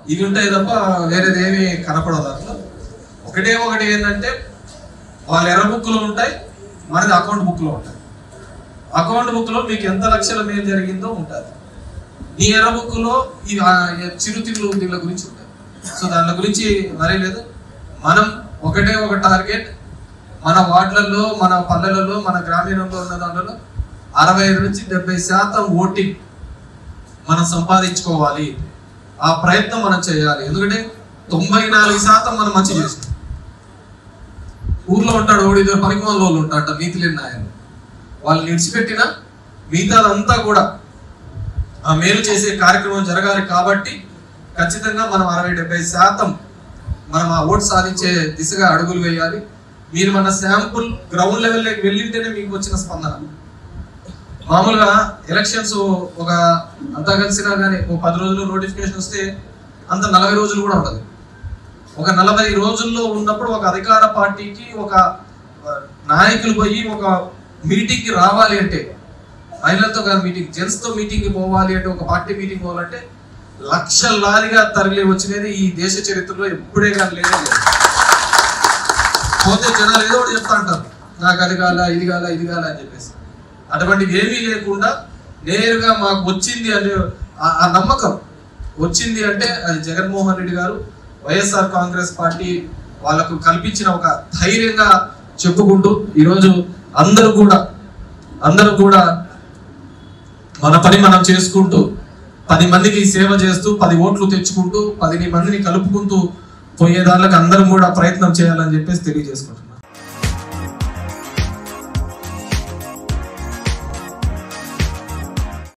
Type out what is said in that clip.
ఇవి ఉంటాయి తప్ప వేరేది ఏమీ కనపడదు దాంట్లో ఒకటే ఒకటి ఏంటంటే వాళ్ళ ఎర్ర బుక్లో ఉంటాయి మనది అకౌంట్ బుక్లో ఉంటాయి అకౌంట్ బుక్లో మీకు ఎంత లక్షల మేలు జరిగిందో ఉంటుంది నీ ఎర్ర బుక్లో ఈ ఆ, చిరుతిళ్ళు దీళ్ళ గురించి ఉంటాయి సో దాని గురించి మరీ లేదు మనం ఒకటే ఒక టార్గెట్ మన వార్డులలో మన పల్లెలలో మన గ్రామీణంలో ఉన్న దాంట్లో అరవై ఐదు నుంచి డెబ్బై శాతం ఓటింగ్ మనం సంపాదించుకోవాలి ఆ ప్రయత్నం మనం చేయాలి ఎందుకంటే తొంభై నాలుగు శాతం మనం మంచి చేసాం ఊర్లో ఉంటాడు ఓడి ఇద్దరు పనికిమాల వాళ్ళు ఉంటాడట నీతి లేని నాయన వాళ్ళని విడిచిపెట్టిన మిగతాదంతా కూడా ఆ మేలు చేసే కార్యక్రమం జరగాలి కాబట్టి ఖచ్చితంగా మనం అరవై డెబ్బై శాతం మనం ఆ ఓటు సాధించే దిశగా అడుగులు వేయాలి మీరు మన శాంపుల్ గ్రౌండ్ లెవెల్లోకి వెళ్ళింటేనే మీకు వచ్చిన స్పందన మామూలుగా ఎలక్షన్స్ ఒక అంతా కలిసినా కానీ ఒక పది రోజులు నోటిఫికేషన్ వస్తే అంత నలభై రోజులు కూడా ఉండదు ఒక నలభై రోజుల్లో ఉన్నప్పుడు ఒక అధికార పార్టీకి ఒక ఆ, నాయకులు పోయి ఒక మీటింగ్కి రావాలి అంటే మహిళలతో కాదు మీటింగ్ జెంట్స్ తో మీటింగ్ పోవాలి అంటే ఒక పార్టీ మీటింగ్ పోవాలంటే లక్షలాదిగా తరలి వచ్చినది ఈ దేశ చరిత్రలో ఎప్పుడే కానీ లేదే లేదు పోతే జనాలు ఏదో ఒకటి చెప్తా అంటారు నాకు అది కాల ఇది కాల ఇది కాల అని చెప్పేసి అటువంటివి ఏమీ లేకుండా నేరుగా మాకు వచ్చింది అనే ఆ- ఆ నమ్మకం వచ్చింది అంటే అది జగన్మోహన్ రెడ్డి గారు వైఎస్ఆర్ కాంగ్రెస్ పార్టీ వాళ్ళకు కల్పించిన ఒక ధైర్యంగా చెప్పుకుంటూ ఈరోజు అందరూ కూడా అందరూ కూడా మన పని మనం చేసుకుంటూ పది మందికి సేవ చేస్తూ పది ఓట్లు తెచ్చుకుంటూ పది మందిని కలుపుకుంటూ పోయేదానికి అందరం కూడా ప్రయత్నం చేయాలని చెప్పేసి తెలియజేసుకుంటున్నాం